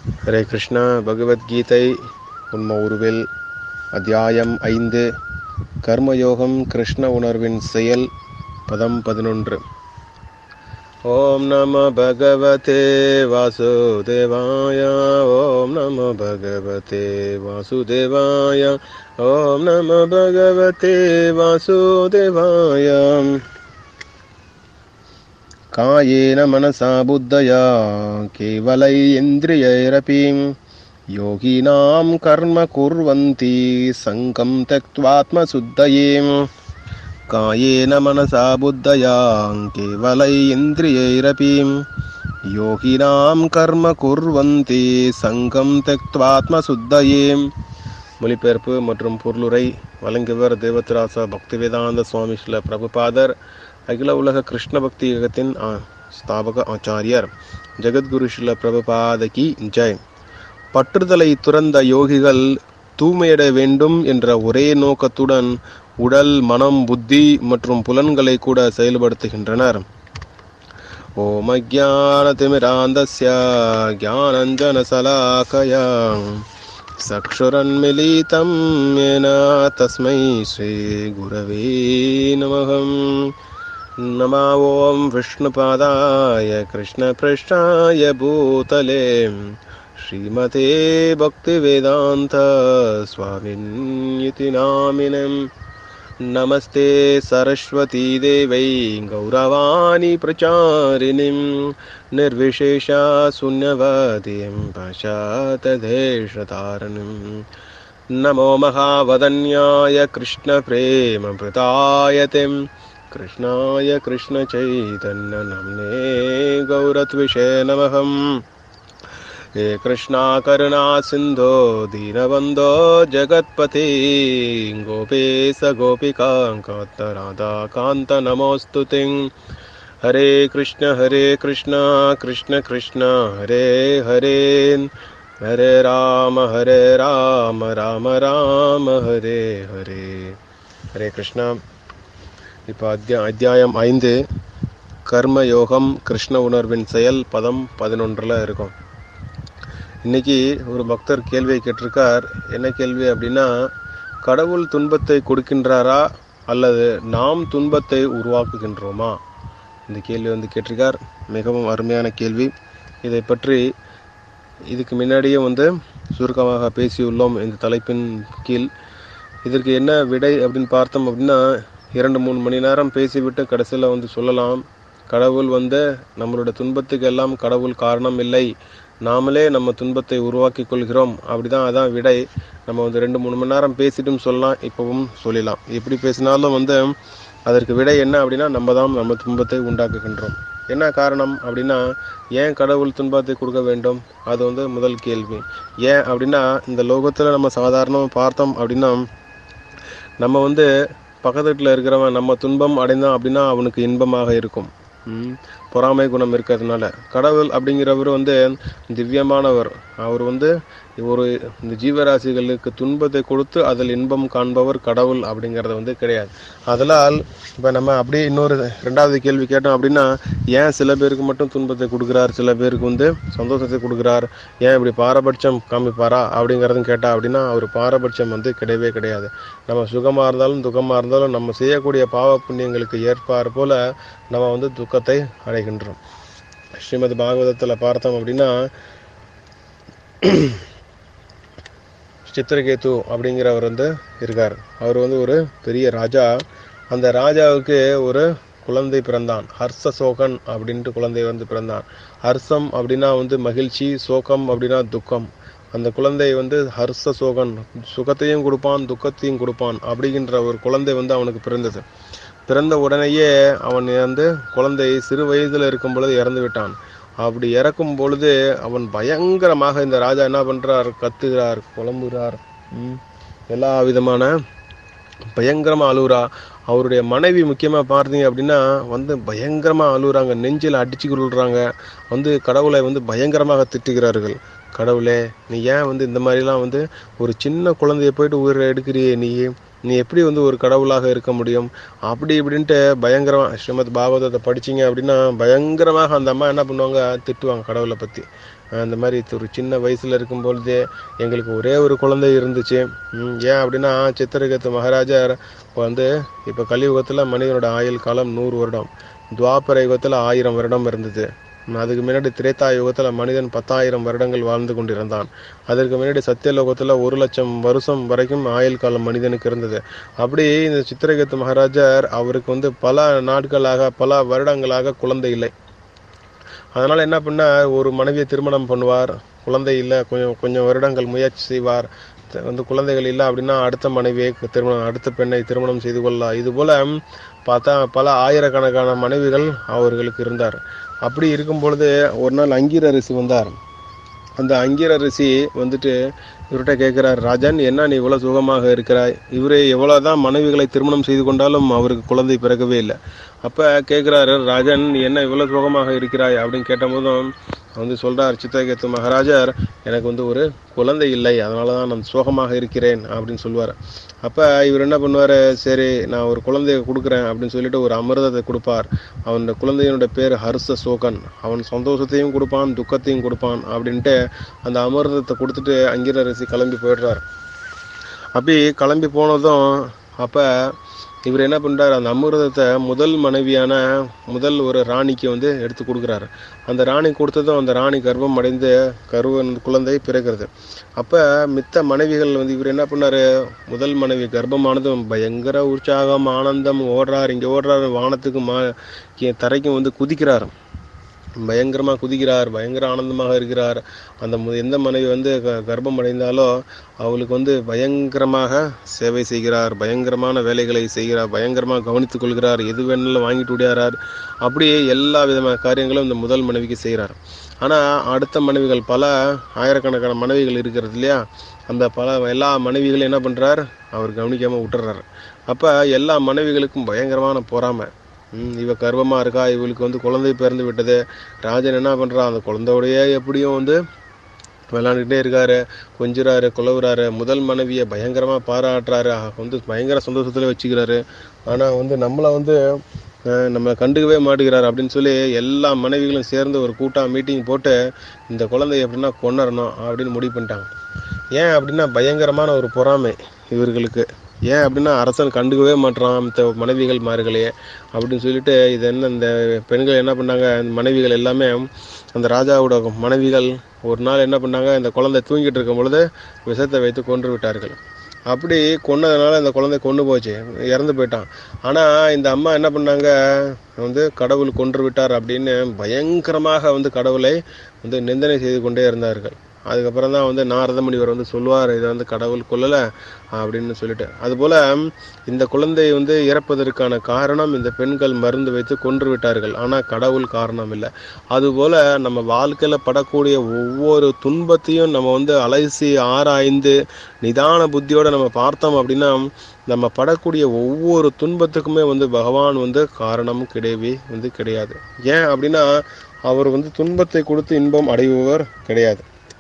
ஹரே கிருஷ்ணா பகவத்கீதை உண்ம உருவில் அத்தியாயம் ஐந்து கர்மயோகம் கிருஷ்ண உணர்வின் செயல் பதம் பதினொன்று ஓம் நம பகவதே வாசுதேவாய ஓம் நம பகவதே வாசுதேவாய ஓம் நம பகவதே வாசுதேவாய कायेन मनसा बुद्धया केवलैन्द्रियैरपि योगिनां कर्म कुर्वन्ति सङ्गं त्यक्त्वात्मशुद्धये कायेन मनसा बुद्धया केवलैन्द्रियैरपि योगिनां कर्म कुर्वन्ति சங்கம் त्यक्त्वात्मशुद्धये மொழிபெயர்ப்பு மற்றும் பொருளுரை வழங்குவர் தேவத்ராசா பக்திவேதாந்த சுவாமி ஸ்ல பிரபுபாதர் அகில உலக கிருஷ்ண பக்தி யுகத்தின் ஸ்தாபக ஆச்சாரியர் ஜெகத்குரு ஸ்ரீல பிரபுபாதகி ஜெய் பற்றுதலை துறந்த யோகிகள் தூய்மையட வேண்டும் என்ற ஒரே நோக்கத்துடன் உடல் மனம் புத்தி மற்றும் புலன்களை கூட செயல்படுத்துகின்றனர் ஓம் அஜானதிமிராந்தஸ்ய ஜானஞ்சனசலாக்கயா चक्षुरन्मिलितं येन तस्मै श्रीगुरवे नमः नमा ॐ विष्णुपादाय कृष्णपृष्ठाय भूतले श्रीमते भक्तिवेदान्त स्वामिन्यति नामिनम् नमस्ते सरस्वतीदेवै गौरवाणी प्रचारिणीं निर्विशेषा शून्यवतीं पश्चातदेशतारिणीं नमो महावदन्याय कृष्णप्रेमभृतायतिं कृष्णाय कृष्णचैतन्यनम्ने गौरत्विषे नमः हे कृष्णा करुणा सिन्धो दीनबन्धो जगत्पते गोपेश गोपिकान्तराधा कान्त नमोऽस्तु ते हरे कृष्ण हरे कृष्ण कृष्ण कृष्ण हरे हरे हरे राम हरे राम राम राम हरे हरे ஹரே கிருஷ்ணா இப்போ அத்தியா அத்தியாயம் ஐந்து கர்ம யோகம் கிருஷ்ண உணர்வின் செயல் பதம் பதினொன்றில் இருக்கும் இன்னைக்கு ஒரு பக்தர் கேள்வியை கேட்டிருக்கார் என்ன கேள்வி அப்படின்னா கடவுள் துன்பத்தை கொடுக்கின்றாரா அல்லது நாம் துன்பத்தை உருவாக்குகின்றோமா இந்த கேள்வி வந்து கேட்டிருக்கார் மிகவும் அருமையான கேள்வி இதை பற்றி இதுக்கு முன்னாடியே வந்து சுருக்கமாக பேசியுள்ளோம் இந்த தலைப்பின் கீழ் இதற்கு என்ன விடை அப்படின்னு பார்த்தோம் அப்படின்னா இரண்டு மூணு மணி நேரம் பேசிவிட்டு கடைசியில் வந்து சொல்லலாம் கடவுள் வந்து நம்மளோட துன்பத்துக்கு எல்லாம் கடவுள் காரணம் இல்லை நாமளே நம்ம துன்பத்தை உருவாக்கி கொள்கிறோம் அப்படிதான் அதான் விடை நம்ம வந்து ரெண்டு மூணு மணி நேரம் பேசிட்டும் சொல்லலாம் இப்பவும் சொல்லலாம் எப்படி பேசினாலும் வந்து அதற்கு விடை என்ன அப்படின்னா நம்ம தான் நம்ம துன்பத்தை உண்டாக்குகின்றோம் என்ன காரணம் அப்படின்னா ஏன் கடவுள் துன்பத்தை கொடுக்க வேண்டும் அது வந்து முதல் கேள்வி ஏன் அப்படின்னா இந்த லோகத்தில் நம்ம சாதாரணமாக பார்த்தோம் அப்படின்னா நம்ம வந்து பக்கத்து வீட்டில் இருக்கிறவன் நம்ம துன்பம் அடைந்தான் அப்படின்னா அவனுக்கு இன்பமாக இருக்கும் பொறாமை குணம் இருக்கிறதுனால கடவுள் அப்படிங்கிறவர் வந்து திவ்யமானவர் அவர் வந்து ஒரு இந்த ஜீவராசிகளுக்கு துன்பத்தை கொடுத்து அதில் இன்பம் காண்பவர் கடவுள் அப்படிங்கிறது வந்து கிடையாது அதனால் இப்போ நம்ம அப்படியே இன்னொரு ரெண்டாவது கேள்வி கேட்டோம் அப்படின்னா ஏன் சில பேருக்கு மட்டும் துன்பத்தை கொடுக்குறார் சில பேருக்கு வந்து சந்தோஷத்தை கொடுக்குறார் ஏன் இப்படி பாரபட்சம் காமிப்பாரா அப்படிங்கிறதும் கேட்டா அப்படின்னா அவர் பாரபட்சம் வந்து கிடையவே கிடையாது நம்ம சுகமாக இருந்தாலும் துக்கமாக இருந்தாலும் நம்ம செய்யக்கூடிய பாவ புண்ணியங்களுக்கு ஏற்பார் போல நம்ம வந்து துக்கத்தை அடைகின்றோம் ஸ்ரீமத் பாகவதத்தில் பார்த்தோம் அப்படின்னா சித்திரகேது அப்படிங்கிறவர் வந்து இருக்கார் அவர் வந்து ஒரு பெரிய ராஜா அந்த ராஜாவுக்கு ஒரு குழந்தை பிறந்தான் ஹர்ஷ சோகன் அப்படின்ட்டு குழந்தை வந்து பிறந்தான் ஹர்ஷம் அப்படின்னா வந்து மகிழ்ச்சி சோகம் அப்படின்னா துக்கம் அந்த குழந்தை வந்து ஹர்ஷ சோகன் சுகத்தையும் கொடுப்பான் துக்கத்தையும் கொடுப்பான் அப்படிங்கிற ஒரு குழந்தை வந்து அவனுக்கு பிறந்தது பிறந்த உடனேயே அவன் வந்து குழந்தை சிறு வயதில் இருக்கும் பொழுது இறந்து விட்டான் அப்படி இறக்கும் பொழுது அவன் பயங்கரமாக இந்த ராஜா என்ன பண்றார் கத்துகிறார் புலம்புகிறார் எல்லா விதமான பயங்கரமா அழுகுறா அவருடைய மனைவி முக்கியமா பார்த்தீங்க அப்படின்னா வந்து பயங்கரமா அழுகுறாங்க நெஞ்சில் அடிச்சு கொள்றாங்க வந்து கடவுளை வந்து பயங்கரமாக திட்டுகிறார்கள் கடவுளே நீ ஏன் வந்து இந்த மாதிரிலாம் வந்து ஒரு சின்ன குழந்தைய போயிட்டு உயிரை எடுக்கிறியே நீ நீ எப்படி வந்து ஒரு கடவுளாக இருக்க முடியும் அப்படி இப்படின்ட்டு பயங்கரமா ஸ்ரீமத் பாகவதத்தை படிச்சீங்க அப்படின்னா பயங்கரமாக அந்த அம்மா என்ன பண்ணுவாங்க திட்டுவாங்க கடவுளை பத்தி அந்த மாதிரி ஒரு சின்ன வயசுல இருக்கும் பொழுதே எங்களுக்கு ஒரே ஒரு குழந்தை இருந்துச்சு ம், ஏன் அப்படின்னா சித்திரகத்து மகாராஜர் வந்து இப்ப கலியுகத்துல மனிதனோட ஆயுள் காலம் நூறு வருடம் துவாபர யுகத்துல ஆயிரம் வருடம் இருந்தது ம், அதுக்கு முன்னாடி திரேதா யுகத்துல மனிதன் பத்தாயிரம் வருடங்கள் வாழ்ந்து கொண்டிருந்தான் அதற்கு முன்னாடி சத்தியலோகத்துல ஒரு லட்சம் வருஷம் வரைக்கும் ஆயுள் காலம் மனிதனுக்கு இருந்தது அப்படி இந்த சித்திரகத்து மகாராஜர் அவருக்கு வந்து பல நாட்களாக பல வருடங்களாக குழந்தை இல்லை அதனால என்ன பண்ணார் ஒரு மனைவியை திருமணம் பண்ணுவார் குழந்தை இல்லை கொஞ்சம் கொஞ்சம் வருடங்கள் முயற்சி செய்வார் த- வந்து குழந்தைகள் இல்லை அப்படின்னா அடுத்த மனைவியை திருமணம் அடுத்த பெண்ணை திருமணம் செய்து கொள்ளலாம் இது போல பார்த்தா பல ஆயிரக்கணக்கான மனைவிகள் அவர்களுக்கு இருந்தார் அப்படி இருக்கும் பொழுது ஒரு நாள் அங்கீர ரிஷி வந்தார் அந்த அங்கீர ரிஷி வந்துட்டு இவர்கிட்ட கேட்கிறார் ராஜன் என்ன நீ இவ்வளவு சுகமாக இருக்கிறாய் இவரே எவ்வளவுதான் மனைவிகளை திருமணம் செய்து கொண்டாலும் அவருக்கு குழந்தை பிறக்கவே இல்லை அப்ப கேட்கிறாரு ராஜன் நீ என்ன இவ்வளவு சுகமாக இருக்கிறாய் அப்படின்னு கேட்டபோதும் வந்து சொல்றார் சித்தகேத்து மகாராஜர் எனக்கு வந்து ஒரு குழந்தை இல்லை அதனால தான் நான் சோகமாக இருக்கிறேன் அப்படின்னு சொல்லுவார் அப்ப இவர் என்ன பண்ணுவாரு சரி நான் ஒரு குழந்தைய கொடுக்குறேன் அப்படின்னு சொல்லிட்டு ஒரு அமிர்தத்தை கொடுப்பார் அவன் குழந்தையனோட பேர் ஹர்ஷ சோகன் அவன் சந்தோஷத்தையும் கொடுப்பான் துக்கத்தையும் கொடுப்பான் அப்படின்ட்டு அந்த அமிர்தத்தை கொடுத்துட்டு அங்கீர ரிஷி கிளம்பி போயிடுறார் அப்படி கிளம்பி போனதும் அப்ப இவர் என்ன பண்றாரு அந்த அமிர்தத்தை முதல் மனைவியான முதல் ஒரு ராணிக்கு வந்து எடுத்து கொடுக்குறாரு அந்த ராணி கொடுத்ததும் அந்த ராணி கர்ப்பம் அடைந்து கருவன் குழந்தை பிறக்கிறது அப்ப மித்த மனைவிகள் வந்து இவர் என்ன பண்ணாரு முதல் மனைவி கர்ப்பமானதும் பயங்கர உற்சாகம் ஆனந்தம் ஓடுறாரு இங்க ஓடுறாரு வானத்துக்கு மா கீ- தரைக்கும் வந்து குதிக்கிறார் பயங்கரமா குதிக்கிறார் பயங்கர ஆனந்தமாக இருக்கிறார் அந்த மு- எந்த மனைவி வந்து க- கர்ப்பம் அடைந்தாலோ அவளுக்கு வந்து பயங்கரமாக சேவை செய்கிறார் பயங்கரமான வேலைகளை செய்கிறார் பயங்கரமாக கவனித்துக் கொள்கிறார் எது வேணாலும் வாங்கிட்டு விடுறார் அப்படியே எல்லா விதமான காரியங்களும் இந்த முதல் மனைவிக்கு செய்கிறார் ஆனா அடுத்த மனைவிகள் பல ஆயிரக்கணக்கான மனைவிகள் இருக்கிறது இல்லையா அந்த பல எல்லா மனைவிகளும் என்ன பண்றார் அவர் கவனிக்காம விட்டுறாரு அப்ப எல்லா மனைவிகளுக்கும் பயங்கரமான பொறாமை ம், இவ கர்வமா இருக்கா இவளுக்கு வந்து குழந்தை பிறந்து விட்டது ராஜன் என்ன பண்றான் அந்த குழந்தையோடயே எப்படியும் வந்து விளையாண்டுக்கிட்டே இருக்காரு கொஞ்சுறாரு குலவுறாரு முதல் மனைவியை பயங்கரமா பாராட்டுறாரு அஹ் வந்து பயங்கர சந்தோஷத்துல வச்சுக்கிறாரு ஆனா வந்து நம்மள வந்து அஹ், நம்ம கண்டுக்கவே மாட்டேங்கிறாரு அப்படின்னு சொல்லி எல்லா மனைவிகளும் சேர்ந்து ஒரு கூட்டா மீட்டிங் போட்டு இந்த குழந்தைய எப்படின்னா கொண்டுறணும் அப்படின்னு முடிவு பண்ணிட்டாங்க ஏன் அப்படின்னா பயங்கரமான ஒரு பொறாமை இவர்களுக்கு ஏன் அப்படின்னா அரசன் கண்டுக்கவே மாட்றான் மத்த மனைவிகள் மார்களே அப்படின்னு சொல்லிட்டு இது என்ன இந்த பெண்கள் என்ன பண்ணாங்க இந்த மனைவிகள் எல்லாமே அந்த ராஜாவோட மனைவிகள் ஒரு நாள் என்ன பண்ணாங்க இந்த குழந்தை தூங்கிட்டு இருக்கும் பொழுது விஷத்தை வைத்து கொன்று விட்டார்கள் அப்படி கொன்னதுனால இந்த குழந்தை கொண்டு போச்சு இறந்து போயிட்டான் ஆனா இந்த அம்மா என்ன பண்ணாங்க வந்து கடவுள் கொன்று விட்டார் அப்படின்னு பயங்கரமாக வந்து கடவுளை வந்து நிந்தனை செய்து கொண்டே இருந்தார்கள் அதுக்கப்புறம் தான் வந்து நாரத முனிவர் வந்து சொல்லுவார் இதை வந்து கடவுள் கொல்லல அப்படின்னு சொல்லிட்டு அதுபோல இந்த குழந்தை வந்து இறப்பதற்கான காரணம் இந்த பெண்கள் மருந்து வைத்து கொன்று விட்டார்கள் ஆனா கடவுள் காரணம் இல்லை அதுபோல நம்ம வாழ்க்கையில படக்கூடிய ஒவ்வொரு துன்பத்தையும் நம்ம வந்து அலைசி ஆராய்ந்து நிதான புத்தியோட நம்ம பார்த்தோம் அப்படின்னா நம்ம படக்கூடிய ஒவ்வொரு துன்பத்துக்குமே வந்து பகவான் வந்து காரணம் கிடையவே வந்து கிடையாது ஏன் அப்படின்னா அவர் வந்து துன்பத்தை கொடுத்து இன்பம் அடைபவர் கிடையாது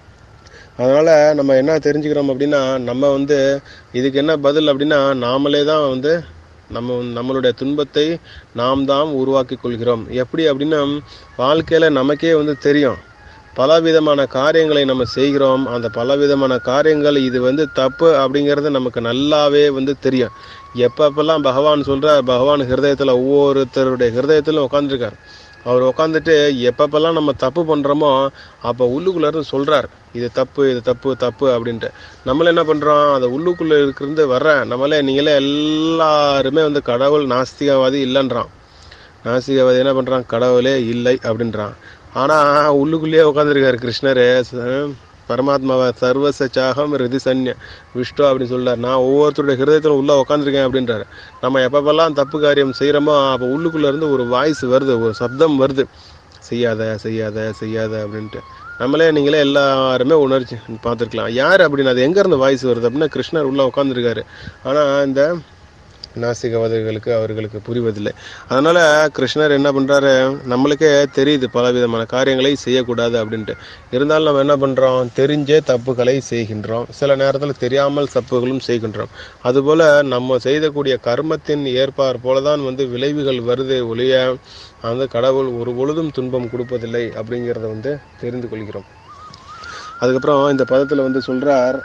அதனால நம்ம என்ன தெரிஞ்சுக்கிறோம் அப்படின்னா நம்ம வந்து இதுக்கு என்ன பதில் அப்படின்னா நாமளே தான் வந்து நம்ம வந்து நம்மளுடைய துன்பத்தை நாம் தான் உருவாக்கி கொள்கிறோம் எப்படி அப்படின்னா வாழ்க்கையில நமக்கே வந்து தெரியும் பலவிதமான காரியங்களை நம்ம செய்கிறோம் அந்த பலவிதமான காரியங்கள் இது வந்து தப்பு அப்படிங்கிறது நமக்கு நல்லாவே வந்து தெரியும் எப்பப்பெல்லாம் பகவான் சொல்றார் பகவான் ஹிருதயத்துல ஒவ்வொருத்தருடைய ஹிருதயத்திலும் உட்காந்துருக்கார் அவர் உட்காந்துட்டு எப்பப்பெல்லாம் நம்ம தப்பு பண்றோமோ அப்ப உள்ளுக்குள்ள இருந்து சொல்றார் இது தப்பு இது தப்பு தப்பு அப்படின்ட்டு நம்மள என்ன பண்றோம் அந்த உள்ளுக்குள்ள இருக்கிறது வர்ற நம்மளே நீங்களே எல்லாருமே வந்து கடவுள் நாஸ்திகவாதி இல்லைன்றான் நாஸ்திகவாதி என்ன பண்றான் கடவுளே இல்லை அப்படின்றான் ஆனா உள்ளுக்குள்ளேயே உட்காந்துருக்காரு கிருஷ்ணரு ச- பரமாத்மாவை சர்வச சாகம் ரிதி சன்ய விஷ்ணு அப்படின்னு சொல்றாரு நான் ஒவ்வொருத்தருடைய ஹிருதயத்துல உள்ள உட்காந்துருக்கேன் அப்படின்றாரு நம்ம எப்பப்பெல்லாம் தப்பு காரியம் செய்யறோமோ அப்ப உள்ளுக்குள்ள இருந்து ஒரு வாய்ஸ் வருது ஒரு சப்தம் வருது செய்யாத செய்யாத செய்யாத அப்படின்ட்டு நம்மளே நீங்களே எல்லாருமே உணர்ச்சி பார்த்துருக்கலாம் யார் அப்படின்னு அது எங்க இருந்து வாய்ஸ் வருது அப்படின்னா கிருஷ்ணர் உள்ள உட்காந்துருக்காரு ஆனா இந்த நாசிகவாதிகளுக்கு அவர்களுக்கு புரிவதில்லை அதனால கிருஷ்ணர் என்ன பண்றாரு நம்மளுக்கே தெரியுது பல விதமான காரியங்களை செய்யக்கூடாது அப்படின்ட்டு இருந்தாலும் நம்ம என்ன பண்றோம் தெரிஞ்சே தப்புகளை செய்கின்றோம் சில நேரத்தில் தெரியாமல் தப்புகளும் செய்கின்றோம் அதுபோல நம்ம செய்தக்கூடிய கர்மத்தின் ஏற்பார் போலதான் வந்து விளைவுகள் வருதே ஒழிய அந்த கடவுள் ஒரு பொழுதும் துன்பம் கொடுப்பதில்லை அப்படிங்கிறத வந்து தெரிந்து கொள்கிறோம் அதுக்கப்புறம் இந்த பதத்தில் வந்து சொல்றார்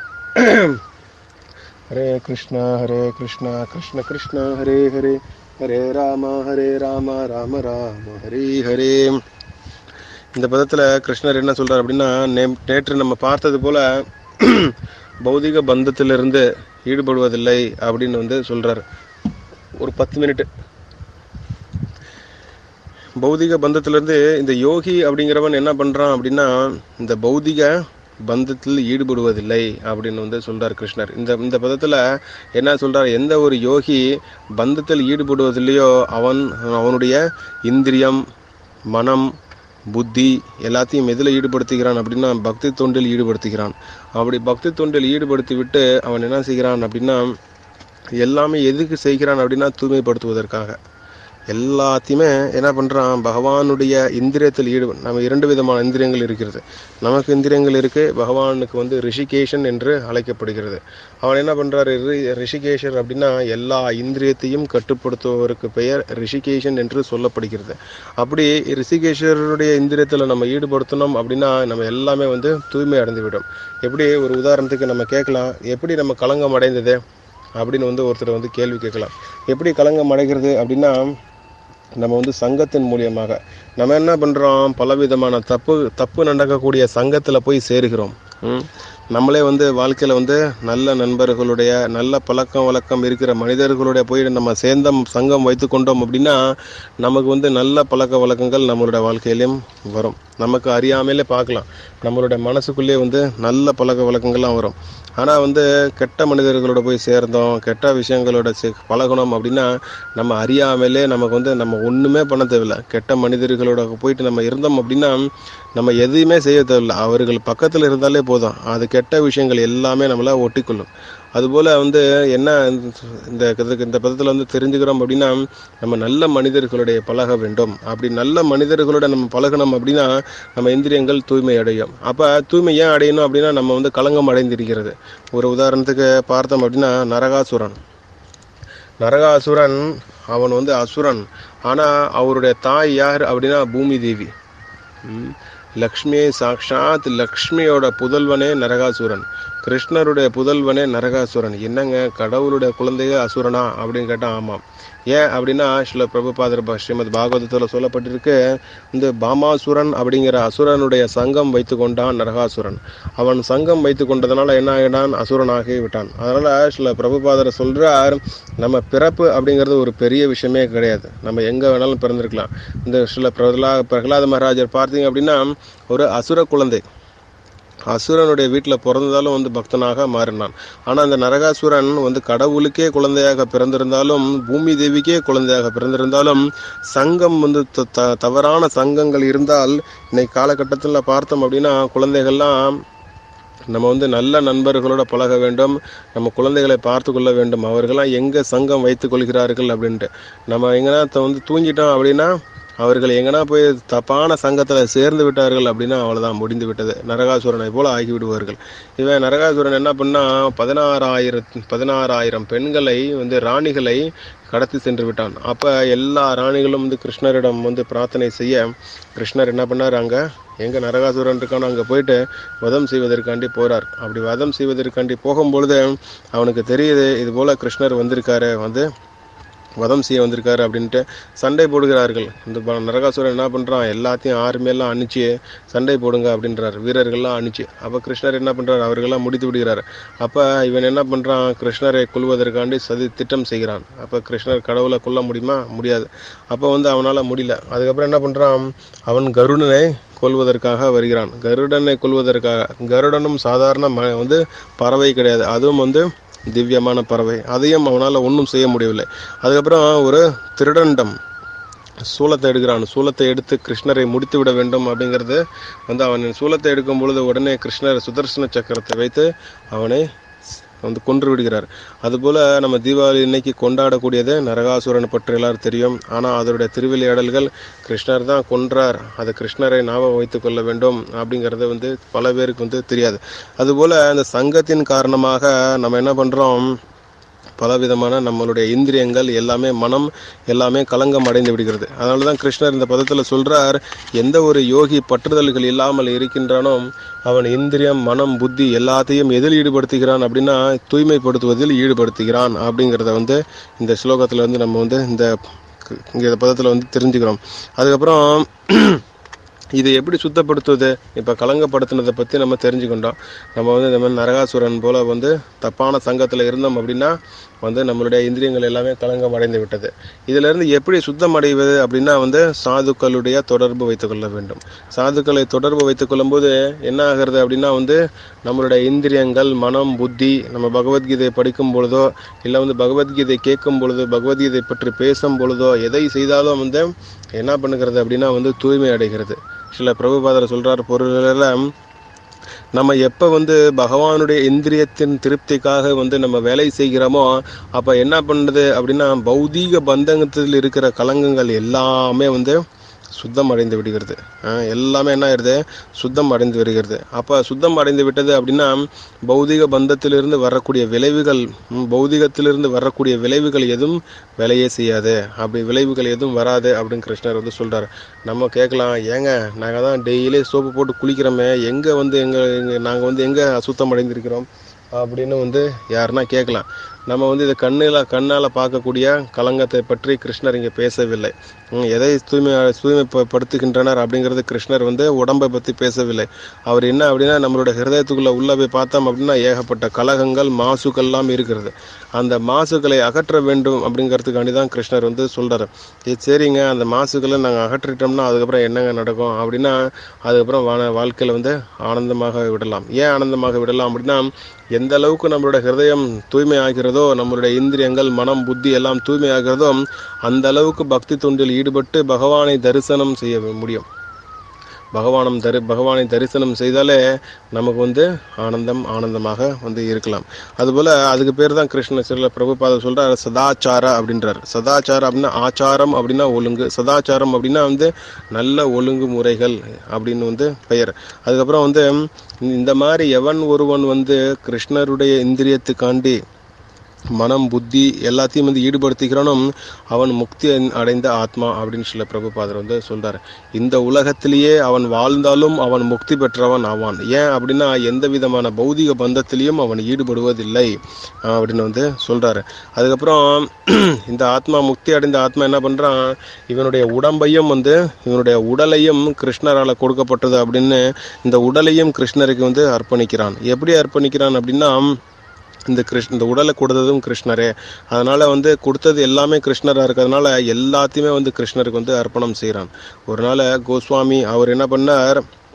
ஹரே கிருஷ்ணா ஹரே கிருஷ்ணா கிருஷ்ண கிருஷ்ணா ஹரே ஹரே ஹரே ராம ஹரே ராம ராம ராம ஹரே ஹரே இந்த பதத்தில் கிருஷ்ணர் என்ன சொல்றார் அப்படின்னா நே- நேற்று நம்ம பார்த்தது போல பௌதிக பந்தத்திலிருந்து ஈடுபடுவதில்லை அப்படின்னு வந்து சொல்றார் ஒரு பத்து மினிட் பௌதிக பந்தத்திலிருந்து இந்த யோகி அப்படிங்கிறவன் என்ன பண்றான் அப்படின்னா இந்த பௌதிக பந்தத்தில் ஈடுபடுவதில்லை அப்படின்னு வந்து சொல்றார் கிருஷ்ணர் இந்த இந்த பதத்துல என்ன சொல்றார் எந்த ஒரு யோகி பந்தத்தில் ஈடுபடுவதில்லையோ அவன் அவனுடைய இந்திரியம் மனம் புத்தி எல்லாத்தையும் எதில் ஈடுபடுத்துகிறான் அப்படின்னா பக்தி தொண்டில் ஈடுபடுத்துகிறான் அப்படி பக்தி தொண்டில் ஈடுபடுத்தி விட்டு அவன் என்ன செய்கிறான் அப்படின்னா எல்லாமே எதுக்கு செய்கிறான் அப்படின்னா தூய்மைப்படுத்துவதற்காக எல்லாத்தையுமே என்ன பண்றான் பகவானுடைய இந்திரியத்தில் ஈடு நம்ம இரண்டு விதமான இந்திரியங்கள் இருக்கிறது நமக்கு இந்திரியங்கள் இருக்கு பகவானுக்கு வந்து ரிஷிகேஷன் என்று அழைக்கப்படுகிறது அவன் என்ன பண்றாரு ரி- ரிஷிகேஷர் அப்படின்னா எல்லா இந்திரியத்தையும் கட்டுப்படுத்துவதற்கு பெயர் ரிஷிகேஷன் என்று சொல்லப்படுகிறது அப்படி ரிஷிகேஷருடைய இந்திரியத்தில் நம்ம ஈடுபடுத்தணும் அப்படின்னா நம்ம எல்லாமே வந்து தூய்மை அடைந்து விடும் எப்படி ஒரு உதாரணத்துக்கு நம்ம கேட்கலாம் எப்படி நம்ம களங்கம் அடைந்தது அப்படின்னு வந்து ஒருத்தர் வந்து கேள்வி கேட்கலாம் எப்படி களங்கம் அடைகிறது அப்படின்னா நம்ம வந்து சங்கத்தின் மூலியமாக நம்ம என்ன பண்றோம் பலவிதமான தப்பு தப்பு நடக்கக்கூடிய சங்கத்துல போய் சேருகிறோம் ம். நம்மளே வந்து வாழ்க்கையில வந்து நல்ல நண்பர்களுடைய நல்ல பழக்கம் வழக்கம் இருக்கிற மனிதர்களுடைய போய் நம்ம சேர்ந்த சங்கம் வைத்து கொண்டோம் அப்படின்னா நமக்கு வந்து நல்ல பழக்க வழக்கங்கள் நம்மளுடைய வாழ்க்கையிலும் வரும் நமக்கு அறியாமலே பார்க்கலாம் நம்மளுடைய மனசுக்குள்ளே வந்து நல்ல பழக்க வழக்கங்கள்லாம் வரும் ஆனா வந்து கெட்ட மனிதர்களோட போய் சேர்ந்தோம் கெட்ட விஷயங்களோட சே- பழகணும் அப்படின்னா நம்ம அறியாமலே நமக்கு வந்து நம்ம ஒண்ணுமே பண்ண தேவையில்ல கெட்ட மனிதர்களோட போயிட்டு நம்ம இருந்தோம் அப்படின்னா நம்ம எதையுமே செய்ய தேவையில்ல அவர்கள் பக்கத்துல இருந்தாலே போதும் அது கெட்ட விஷயங்கள் எல்லாமே நம்மள ஒட்டிக்கொள்ளும் அதுபோல வந்து என்ன இந்த இதுக்கு இந்த பதத்துல வந்து தெரிஞ்சுக்கிறோம் அப்படின்னா நம்ம நல்ல மனிதர்களுடைய பழக வேண்டும் அப்படி நல்ல மனிதர்களோட நம்ம பழகணும் அப்படின்னா நம்ம இந்திரியங்கள் தூய்மை அடையும் அப்ப தூய்மை ஏன் அடையணும் அப்படின்னா நம்ம வந்து களங்கம் அடைந்திருக்கிறது ஒரு உதாரணத்துக்கு பார்த்தோம் அப்படின்னா நரகாசுரன் நரகாசுரன் அவன் வந்து அசுரன் ஆனா அவருடைய தாய் யார் அப்படின்னா பூமி தேவி ம். லக்ஷ்மி சாக்ஷாத் லக்ஷ்மியோட புதல்வனே நரகாசுரன் கிருஷ்ணருடைய புதல்வனே நரகாசுரன் என்னங்க கடவுளுடைய குழந்தைய அசுரனா அப்படின்னு கேட்டா ஆமாம் ஏன் அப்படின்னா சில பிரபுபாதர் ப- ஸ்ரீமத் பாகவதத்துல சொல்லப்பட்டிருக்கு இந்த பாமாசுரன் அப்படிங்கிற அசுரனுடைய சங்கம் வைத்து கொண்டான் நரகாசுரன் அவன் சங்கம் வைத்து கொண்டதனால என்ன ஆகினான் அசுரனாகி விட்டான் அதனால சில பிரபுபாதர் சொல்றார் நம்ம பிறப்பு அப்படிங்கிறது ஒரு பெரிய விஷயமே கிடையாது நம்ம எங்க வேணாலும் பிறந்திருக்கலாம் இந்த சில பிரகலா பிரகலாத மகாராஜர் பார்த்தீங்க அப்படின்னா ஒரு அசுர குழந்தை அசுரனுடைய வீட்டில் பிறந்ததாலும் வந்து பக்தனாக மாறினான் ஆனால் அந்த நரகாசுரன் வந்து கடவுளுக்கே குழந்தையாக பிறந்திருந்தாலும் பூமி தேவிக்கே குழந்தையாக பிறந்திருந்தாலும் சங்கம் வந்து த- த- தவறான சங்கங்கள் இருந்தால் இன்னைக்கு காலகட்டத்தில் பார்த்தோம் அப்படின்னா குழந்தைகள்லாம் நம்ம வந்து நல்ல நண்பர்களோட பழக வேண்டும் நம்ம குழந்தைகளை பார்த்து கொள்ள வேண்டும் அவர்களாம் எங்க சங்கம் வைத்துக் கொள்கிறார்கள் அப்படின்ட்டு நம்ம எங்கன்னா த- வந்து தூங்கிட்டோம் அப்படின்னா அவர்கள் எங்கன்னா போய் தப்பான சங்கத்துல சேர்ந்து விட்டார்கள் அப்படின்னா அவ்வளவுதான் முடிந்து விட்டது நரகாசுரனை போல ஆகி விடுவார்கள் இவன் நரகாசுரன் என்ன பண்ணா பதினாறாயிரம் பதினாறாயிரம் பெண்களை வந்து ராணிகளை கடத்தி சென்று விட்டான் அப்ப எல்லா ராணிகளும் வந்து கிருஷ்ணரிடம் வந்து பிரார்த்தனை செய்ய கிருஷ்ணர் என்ன பண்ணார் அங்க எங்க நரகாசுரன் இருக்கானோ அங்க போயிட்டு வதம் செய்வதற்காண்டி போறார் அப்படி வதம் செய்வதற்காண்டி போகும்பொழுது அவனுக்கு தெரியுது இது போல கிருஷ்ணர் வந்திருக்காரு வந்து வதம் செய்ய வந்திருக்காரு அப்படின்ட்டு சண்டை போடுகிறார்கள் இந்த ப- நரகாசுரன் என்ன பண்றான் எல்லாத்தையும் ஆர்மியெல்லாம் அனுப்பிச்சு சண்டை போடுங்க அப்படின்றார் வீரர்கள்லாம் அனுப்பிச்சு அப்ப கிருஷ்ணர் என்ன பண்றாரு அவர்களெல்லாம் முடித்து விடுகிறார் அப்ப இவன் என்ன பண்றான் கிருஷ்ணரை கொல்வதற்காண்டி சதி திட்டம் செய்கிறான் அப்ப கிருஷ்ணர் கடவுளை கொல்ல முடியுமா முடியாது அப்ப வந்து அவனால முடியல அதுக்கப்புறம் என்ன பண்றான் அவன் கருடனை கொல்வதற்காக வருகிறான் கருடனை கொல்வதற்காக கருடனும் சாதாரண ம- வந்து பறவை கிடையாது அதுவும் வந்து திவ்யமான பறவை அதையும் அவனால ஒன்றும் செய்ய முடியவில்லை அதுக்கப்புறம் ஒரு திருடண்டம் சூலத்தை எடுக்கிறான் சூலத்தை எடுத்து கிருஷ்ணரை முடித்து விட வேண்டும் அப்படிங்கிறது வந்து அவன் சூலத்தை எடுக்கும் பொழுது உடனே கிருஷ்ணர் சுதர்சன சக்கரத்தை வைத்து அவனை வந்து கொன்று விடுகிறார் அதுபோல நம்ம தீபாவளி இன்னைக்கு கொண்டாடக்கூடியது நரகாசுரன் பற்றி எல்லாரும் தெரியும் ஆனால் அதோடைய திருவிளையாடல்கள் கிருஷ்ணர் தான் கொன்றார் அது கிருஷ்ணரை ஞாபகம் வைத்துக் கொள்ள வேண்டும் அப்படிங்கிறது வந்து பல பேருக்கு வந்து தெரியாது அதுபோல அந்த சங்கத்தின் காரணமாக நம்ம என்ன பண்றோம் பலவிதமான நம்மளுடைய இந்திரியங்கள் எல்லாமே மனம் எல்லாமே களங்கம் அடைந்து விடுகிறது அதனால தான் கிருஷ்ணர் இந்த பதத்தில் சொல்றார் எந்த ஒரு யோகி பற்றுதல்கள் இல்லாமல் இருக்கின்றானோ அவன் இந்திரியம் மனம் புத்தி எல்லாத்தையும் எதில் ஈடுபடுத்துகிறான் அப்படின்னா தூய்மைப்படுத்துவதில் ஈடுபடுத்துகிறான் அப்படிங்கிறத வந்து இந்த ஸ்லோகத்தில் வந்து நம்ம வந்து இந்த இந்த பதத்தில் வந்து தெரிஞ்சுக்கிறோம் அதுக்கப்புறம் இது எப்படி சுத்தப்படுத்துவது இப்போ கலங்கப்படுத்தினதை பற்றி நம்ம தெரிஞ்சுக்கிட்டோம் நம்ம வந்து இந்த மாதிரி நரகாசுரன் போல வந்து தப்பான சங்கத்தில் இருந்தோம் அப்படின்னா வந்து நம்மளுடைய இந்திரியங்கள் எல்லாமே கலங்கம் அடைந்து விட்டது இதிலிருந்து எப்படி சுத்தம் அடைவது அப்படின்னா வந்து சாதுக்களுடைய தொடர்பு வைத்துக்கொள்ள வேண்டும் சாதுக்களை தொடர்பு வைத்துக் கொள்ளும்போது என்ன ஆகிறது அப்படின்னா வந்து நம்மளுடைய இந்திரியங்கள் மனம் புத்தி நம்ம பகவத்கீதை படிக்கும் பொழுதோ இல்லை வந்து பகவத்கீதை கேட்கும் பொழுதோ பகவத்கீதை பற்றி பேசும் பொழுதோ எதை செய்தாலும் வந்து என்ன பண்ணுகிறது அப்படின்னா வந்து தூய்மை அடைகிறது சில பிரபுபாதர் சொல்றார் பொருளில் நம்ம எப்போ வந்து பகவானுடைய இந்திரியத்தின் திருப்திக்காக வந்து நம்ம வேலை செய்கிறோமோ அப்போ என்ன பண்ணுது அப்படின்னா பௌதீக பந்தங்கத்தில் இருக்கிற கலங்கங்கள் எல்லாமே வந்து சுத்தம் அடைந்து விடுகிறது அஹ் எல்லாமே என்ன ஆயிடுது சுத்தம் அடைந்து வருகிறது அப்போ சுத்தம் அடைந்து விட்டது அப்படின்னா பௌதிக பந்தத்திலிருந்து வரக்கூடிய விளைவுகள் ம், பௌதிகத்திலிருந்து வரக்கூடிய விளைவுகள் எதுவும் வேலையே செய்யாது அப்படி விளைவுகள் எதுவும் வராது அப்படின்னு கிருஷ்ணர் வந்து சொல்றாரு நம்ம கேட்கலாம் ஏங்க நாங்கள் தான் டெய்லி சோப்பு போட்டு குளிக்கிறோமே எங்கே வந்து எங்கள் எங்கள் நாங்கள் வந்து எங்கே அசுத்தம் அடைந்திருக்கிறோம் அப்படின்னு வந்து யாருன்னா கேட்கலாம் நம்ம வந்து இதை கண்ணில் கண்ணால் பார்க்கக்கூடிய கலங்கத்தை பற்றி கிருஷ்ணர் இங்கே பேசவில்லை ம், எதை தூய்மை தூய்மைப்படுத்துகின்றனர் அப்படிங்கிறது கிருஷ்ணர் வந்து உடம்பை பற்றி பேசவில்லை அவர் என்ன அப்படின்னா நம்மளோட ஹிருதயத்துக்குள்ள உள்ள போய் பார்த்தோம் அப்படின்னா ஏகப்பட்ட கலகங்கள் மாசுக்கள்லாம் இருக்கிறது அந்த மாசுகளை அகற்ற வேண்டும் அப்படிங்கிறதுக்காண்டி தான் கிருஷ்ணர் வந்து சொல்றாரு இது சரிங்க அந்த மாசுகளை நாங்கள் அகற்றிட்டோம்னா அதுக்கப்புறம் என்னங்க நடக்கும் அப்படின்னா அதுக்கப்புறம் வா- வாழ்க்கையில வந்து ஆனந்தமாக விடலாம் ஏன் ஆனந்தமாக விடலாம் அப்படின்னா எந்த அளவுக்கு நம்மளோட ஹிருதயம் தூய்மை ஆகிறதோ நம்மளுடைய இந்திரியங்கள் மனம் புத்தி எல்லாம் தூய்மை ஆகிறதோ அந்த அளவுக்கு பக்தி தொண்டில் ஈடுபட்டு பகவானை தரிசனம் செய்ய முடியும் பகவானம் தரி பகவானை தரிசனம் செய்தாலே நமக்கு வந்து ஆனந்தம் ஆனந்தமாக வந்து இருக்கலாம் அதுபோல அதுக்கு பேர் தான் கிருஷ்ண சில பிரபுபாத சொல்றாரு சதாச்சார அப்படின்றார் சதாச்சாரம் அப்படின்னா ஆச்சாரம் அப்படின்னா ஒழுங்கு சதாச்சாரம் அப்படின்னா வந்து நல்ல ஒழுங்கு முறைகள் அப்படின்னு வந்து பெயர் அதுக்கப்புறம் வந்து இந்த மாதிரி எவன் ஒருவன் வந்து கிருஷ்ணருடைய இந்திரியத்துக்காண்டி மனம் புத்தி எல்லாத்தையும் வந்து ஈடுபடுத்திக்கிறானோ அவன் முக்தி அடைந்த ஆத்மா அப்படின்னு சொல்ல பிரபுபாதர் வந்து சொல்றாரு இந்த உலகத்திலேயே அவன் வாழ்ந்தாலும் அவன் முக்தி பெற்றவன் ஆவான் ஏன் அப்படின்னா எந்த விதமான பௌதிக பந்தத்திலையும் அவன் ஈடுபடுவதில்லை அஹ் அப்படின்னு வந்து சொல்றாரு அதுக்கப்புறம் இந்த ஆத்மா முக்தி அடைந்த ஆத்மா என்ன பண்றான் இவனுடைய உடம்பையும் வந்து இவனுடைய உடலையும் கிருஷ்ணரால கொடுக்கப்பட்டது அப்படின்னு இந்த உடலையும் கிருஷ்ணருக்கு வந்து அர்ப்பணிக்கிறான் எப்படி அர்ப்பணிக்கிறான் அப்படின்னா இந்த கிருஷ்ண இந்த உடலை கொடுத்ததும் கிருஷ்ணரே அதனால வந்து கொடுத்தது எல்லாமே கிருஷ்ணரா இருக்கிறதுனால எல்லாத்தையுமே வந்து கிருஷ்ணருக்கு வந்து அர்ப்பணம் செய்கிறான் ஒரு நாள் கோஸ்வாமி அவர் என்ன பண்ணார்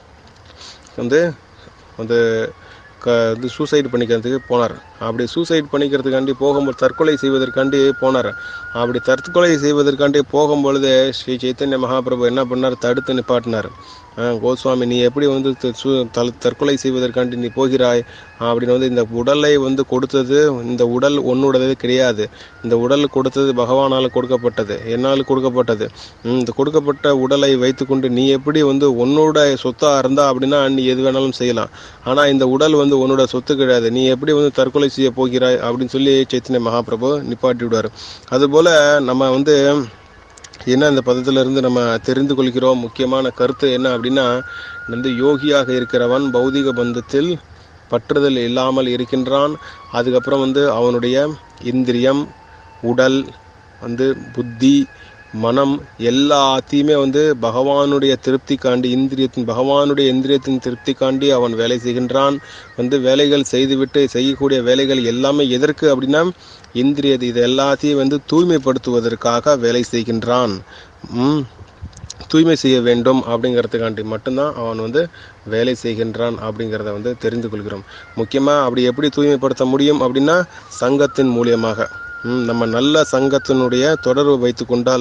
வந்து வந்து க இது சூசைட் பண்ணிக்கிறதுக்கு போனார் அப்படி சூசைட் பண்ணிக்கிறதுக்காண்டி போகும்போது தற்கொலை செய்வதற்காண்டி போனார் அப்படி தற்கொலை செய்வதற்காண்டி போகும்பொழுது ஸ்ரீ சைத்தன்ய மகாபிரபு என்ன பண்ணார் தடுத்து நிப்பாட்டினார் ஆ, கோஸ்வாமி நீ எப்படி வந்து த- சு- தல்- தற்கொலை செய்வதற்காண்டி நீ போகிறாய் அப்படின்னு வந்து இந்த உடலை வந்து கொடுத்தது இந்த உடல் உன்னுடையது கிடையாது இந்த உடல் கொடுத்தது பகவானால் கொடுக்கப்பட்டது என்னால் கொடுக்கப்பட்டது ம், இந்த கொடுக்கப்பட்ட உடலை வைத்துக்கொண்டு நீ எப்படி வந்து உன்னோட சொத்தா இருந்தா அப்படின்னா நீ எது வேணாலும் செய்யலாம் ஆனா இந்த உடல் வந்து உன்னோட சொத்து கிடையாது நீ எப்படி வந்து தற்கொலை செய்ய போகிறாய் அப்படின்னு சொல்லி சைத்தன்ய மகாபிரபு நிப்பாட்டி விடுவார் அதுபோல நம்ம வந்து என்ன இந்த பதத்துல இருந்து நம்ம தெரிந்து கொள்கிறோம் முக்கியமான கருத்து என்ன அப்படின்னா வந்து யோகியாக இருக்கிறவன் பௌதிக பந்தத்தில் பற்றுதல் இல்லாமல் இருக்கின்றான் அதுக்கப்புறம் வந்து அவனுடைய இந்திரியம் உடல் வந்து புத்தி மனம் எல்லாத்தையுமே வந்து பகவானுடைய திருப்திக்காண்டி இந்திரியத்தின் பகவானுடைய இந்திரியத்தின் திருப்திக்காண்டி அவன் வேலை செய்கின்றான் வந்து வேலைகள் செய்துவிட்டு செய்யக்கூடிய வேலைகள் எல்லாமே எதற்கு அப்படின்னா இந்திரிய இது எல்லாத்தையும் வந்து தூய்மைப்படுத்துவதற்காக வேலை செய்கின்றான் ம் தூய்மை செய்ய வேண்டும் அப்படிங்கிறதுக்காண்டி மட்டும்தான் அவன் வந்து வேலை செய்கின்றான் அப்படிங்கிறத வந்து தெரிந்து கொள்கிறோம் முக்கியமாக அப்படி எப்படி தூய்மைப்படுத்த முடியும் அப்படின்னா சங்கத்தின் மூலியமாக ம், நம்ம நல்ல சங்கத்தினுடைய தொடர்பு வைத்து கொண்டால்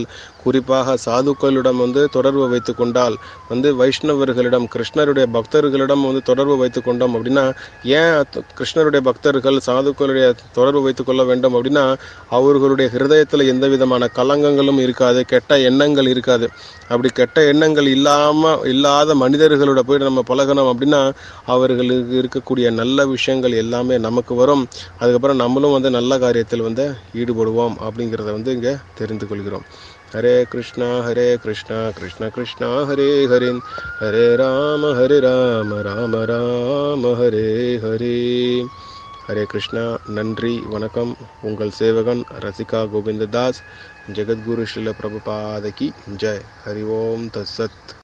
குறிப்பாக சாதுக்களிடம் வந்து தொடர்பு வைத்து கொண்டால் வந்து வைஷ்ணவர்களிடம் கிருஷ்ணருடைய பக்தர்களிடம் வந்து தொடர்பு வைத்து கொண்டோம் அப்படின்னா ஏன் அத்- கிருஷ்ணருடைய பக்தர்கள் சாதுக்களுடைய தொடர்பு வைத்துக் கொள்ள வேண்டும் அப்படின்னா அவர்களுடைய ஹிருதயத்தில் எந்த விதமான கலங்கங்களும் இருக்காது கெட்ட எண்ணங்கள் இருக்காது அப்படி கெட்ட எண்ணங்கள் இல்லாம இல்லாத மனிதர்களோட போய் நம்ம பழகணும் அப்படின்னா அவர்களுக்கு இருக்கக்கூடிய நல்ல விஷயங்கள் எல்லாமே நமக்கு வரும் அதுக்கப்புறம் நம்மளும் வந்து நல்ல காரியத்தில் வந்து ஈடுபடுவோம் அப்படிங்கிறத வந்து இங்க தெரிந்து கொள்கிறோம் ஹரே கிருஷ்ணா ஹரே கிருஷ்ணா கிருஷ்ண கிருஷ்ணா ஹரே ஹரே ஹரே ராம ஹரே ராம ராம ராம ஹரே ஹரே ஹரே கிருஷ்ணா நன்றி வணக்கம் உங்கள் சேவகன் ரசிகா கோவிந்ததாஸ் ஜெகத்குரு ஸ்ரீல பிரபுபாதகி ஜெய் ஹரி ஓம் தத்சத்